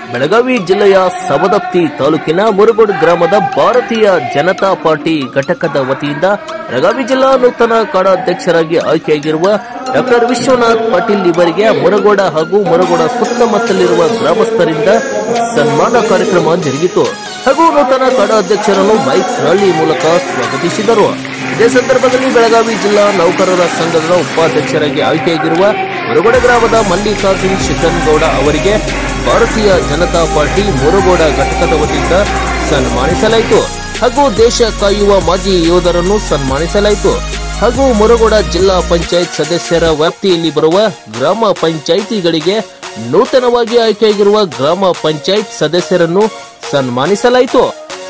ಬೆಳಗಾವಿ ಜಿಲ್ಲೆಯ ಸವದತ್ತಿ ತಾಲೂಕಿನ ಮುರುಗೋಡು ಗ್ರಾಮದ ಭಾರತೀಯ ಜನತಾ ಪಾರ್ಟಿ ಘಟಕದ ವತಿಯಿಂದ ಬೆಳಗಾವಿ ಜಿಲ್ಲಾ ನೂತನ ಕಾಡಾಧ್ಯಕ್ಷರಾಗಿ ಆಯ್ಕೆಯಾಗಿರುವ ಡಾಕ್ಟರ್ ವಿಶ್ವನಾಥ್ ಪಾಟೀಲ್ ಇವರಿಗೆ ಮುರಗೋಡ ಹಾಗೂ ಮುರಗೋಡ ಸುತ್ತಮುತ್ತಲಿರುವ ಗ್ರಾಮಸ್ಥರಿಂದ ಸನ್ಮಾನ ಕಾರ್ಯಕ್ರಮ ಜರುಗಿತು ಹಾಗೂ ನೂತನ ಕಾಡಾಧ್ಯಕ್ಷರನ್ನು ಬೈಕ್ ರ್ಯಾಲಿ ಮೂಲಕ ಸ್ವಾಗತಿಸಿದರು ಇದೇ ಸಂದರ್ಭದಲ್ಲಿ ಬೆಳಗಾವಿ ಜಿಲ್ಲಾ ನೌಕರರ ಸಂಘದ ಉಪಾಧ್ಯಕ್ಷರಾಗಿ ಆಯ್ಕೆಯಾಗಿರುವ ಮುರುಗೋಡ ಗ್ರಾಮದ ಮಲ್ಲಿಕಾರ್ಜುನ್ ಶಿದ್ದನಗೌಡ ಅವರಿಗೆ ಭಾರತೀಯ ಜನತಾ ಪಾರ್ಟಿ ಮುರುಗೋಡ ಘಟಕದ ವತಿಯಿಂದ ಸನ್ಮಾನಿಸಲಾಯಿತು ಹಾಗೂ ದೇಶ ಕಾಯುವ ಮಾಜಿ ಯೋಧರನ್ನು ಸನ್ಮಾನಿಸಲಾಯಿತು ಹಾಗೂ ಮುರುಗೋಡ ಜಿಲ್ಲಾ ಪಂಚಾಯತ್ ಸದಸ್ಯರ ವ್ಯಾಪ್ತಿಯಲ್ಲಿ ಬರುವ ಗ್ರಾಮ ಪಂಚಾಯಿತಿಗಳಿಗೆ ನೂತನವಾಗಿ ಆಯ್ಕೆಯಾಗಿರುವ ಗ್ರಾಮ ಪಂಚಾಯತ್ ಸದಸ್ಯರನ್ನು ಸನ್ಮಾನಿಸಲಾಯಿತು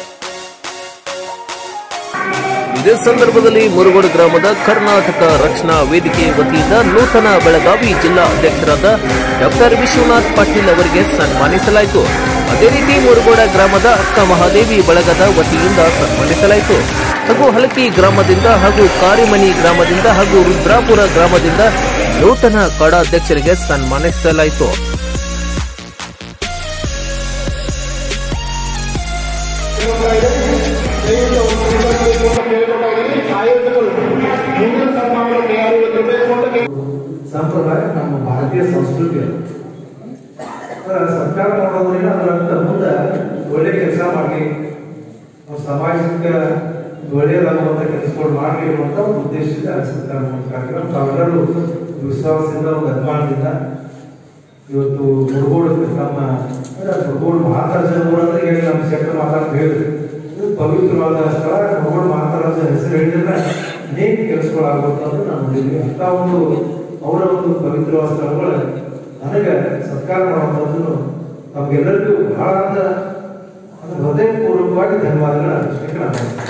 ಇದೇ ಸಂದರ್ಭದಲ್ಲಿ ಮುರುಗೋಡು ಗ್ರಾಮದ ಕರ್ನಾಟಕ ರಕ್ಷಣಾ ವೇದಿಕೆ ವತಿಯಿಂದ ನೂತನ ಬೆಳಗಾವಿ ಜಿಲ್ಲಾ ಅಧ್ಯಕ್ಷರಾದ ಡಾಕ್ಟರ್ ವಿಶ್ವನಾಥ್ ಪಾಟೀಲ್ ಅವರಿಗೆ ಸನ್ಮಾನಿಸಲಾಯಿತು ಅದೇ ರೀತಿ ಮುರುಗೋಡ ಗ್ರಾಮದ ಅಕ್ಕ ಮಹಾದೇವಿ ಬಳಗದ ವತಿಯಿಂದ ಸನ್ಮಾನಿಸಲಾಯಿತು ಹಾಗೂ ಹಲಕಿ ಗ್ರಾಮದಿಂದ ಹಾಗೂ ಕಾರಿಮನಿ ಗ್ರಾಮದಿಂದ ಹಾಗೂ ರುದ್ರಾಪುರ ಗ್ರಾಮದಿಂದ ನೂತನ ಕಾಡಾಧ್ಯಕ್ಷರಿಗೆ ಸನ್ಮಾನಿಸಲಾಯಿತು ಸಂಪ್ರದಾಯ ನಮ್ಮ ಭಾರತೀಯ ಸಂಸ್ಕೃತಿ ಅದು ಅದರ ಸರ್ಕಾರ ಮಾಡೋದ್ರಿಂದ ಅದರಂತ ಮುಂದೆ ಒಳ್ಳೆ ಕೆಲಸ ಮಾಡಲಿ ಅವ್ರ ಸಮಾಜಕ್ಕೆ ಒಳ್ಳೆಯದಾಗುವಂಥ ಕೆಲಸಗಳು ಮಾಡಲಿ ಅನ್ನುವಂಥ ಒಂದು ಉದ್ದೇಶದಿಂದ ಸರ್ಕಾರ ಮಾಡೋ ಕಾರ್ಯಕ್ರಮ ತಾವೆಲ್ಲರೂ ವಿಶ್ವಾಸದಿಂದ ಒಂದು ಅಭಿಮಾನದಿಂದ ಇವತ್ತು ಮುರುಗೋಡು ನಮ್ಮ ಮುರುಗೋಡು ಮಹಾರಾಜ ಊರಂದ್ರೆ ಹೇಳಿ ನಮ್ಮ ಶೆಟ್ಟ ಮಾತಾಡ್ತಾ ಹೇಳಿದ್ರು ಇದು ಪವಿತ್ರವಾದ ಸ್ಥಳ ಮುರುಗೋಡು ಮಹಾರಾಜ ಹೆಸರು ಹೇಳಿದ್ರೆ ಅನೇಕ ಕೆಲಸಗಳಾಗುತ್ತೆ ಅಂತ ನಾನು ನೋಡಿದ್ವಿ ಅಂತ ಒಂದು ಅವರ ಒಂದು ಪವಿತ್ರವಾದ ಸ್ಥಳಗಳು ನನಗೆ ಸತ್ಕಾರ ಮಾಡುವಂಥದ್ದು ನಮ್ಗೆಲ್ಲರಿಗೂ ಬಹಳ ಅಂತ ಅಂದ್ರೆ ಹೃದಯಪೂರ್ವಕವಾಗಿ ಧನ್ಯವಾದಗಳು ಅರ್ಪಿಸ್ಲಿಕ್ಕೆ ನಾನು ಬಯಸ್ತೇನೆ.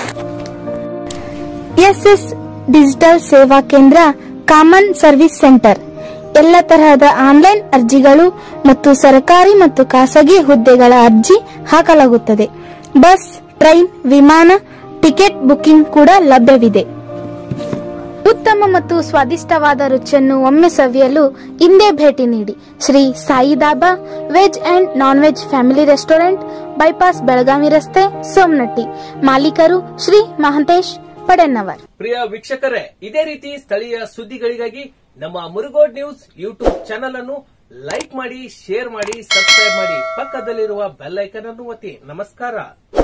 ಎಸ್ಎಸ್ ಡಿಜಿಟಲ್ ಸೇವಾ ಕೇಂದ್ರ ಕಾಮನ್ ಸರ್ವಿಸ್ ಸೆಂಟರ್ ಎಲ್ಲ ತರಹದ ಆನ್ಲೈನ್ ಅರ್ಜಿಗಳು ಮತ್ತು ಸರ್ಕಾರಿ ಮತ್ತು ಖಾಸಗಿ ಹುದ್ದೆಗಳ ಅರ್ಜಿ ಹಾಕಲಾಗುತ್ತದೆ ಬಸ್ ಟ್ರೈನ್ ವಿಮಾನ ಟಿಕೆಟ್ ಬುಕಿಂಗ್ ಕೂಡ ಲಭ್ಯವಿದೆ ಉತ್ತಮ ಮತ್ತು ಸ್ವಾದಿಷ್ಟವಾದ ರುಚಿಯನ್ನು ಒಮ್ಮೆ ಸವಿಯಲು ಇಂದೇ ಭೇಟಿ ನೀಡಿ Shri Sai Dhaba veg and non veg family restaurant bypass Belagavi ರಸ್ತೆ ಸೋಮನಟ್ಟಿ ಮಾಲೀಕರು ಶ್ರೀ ಮಹಂತೇಶ್ ಪಡೆನ್ನವರ್ ಪ್ರಿಯ ವೀಕ್ಷಕರೇ ಇದೇ ರೀತಿ ಸ್ಥಳೀಯ ಸುದ್ದಿಗಳಿಗಾಗಿ ನಮ್ಮ ಮುರುಗೋಡ್ ನ್ಯೂಸ್ ಯೂಟ್ಯೂಬ್ ಚಾನೆಲ್ ಅನ್ನು ಲೈಕ್ ಮಾಡಿ ಶೇರ್ ಮಾಡಿ ಸಬ್ಸ್ಕ್ರೈಬ್ ಮಾಡಿ ಪಕ್ಕದಲ್ಲಿರುವ ಬೆಲ್ ಐಕನ್ ಅನ್ನು ಒತ್ತಿ ನಮಸ್ಕಾರ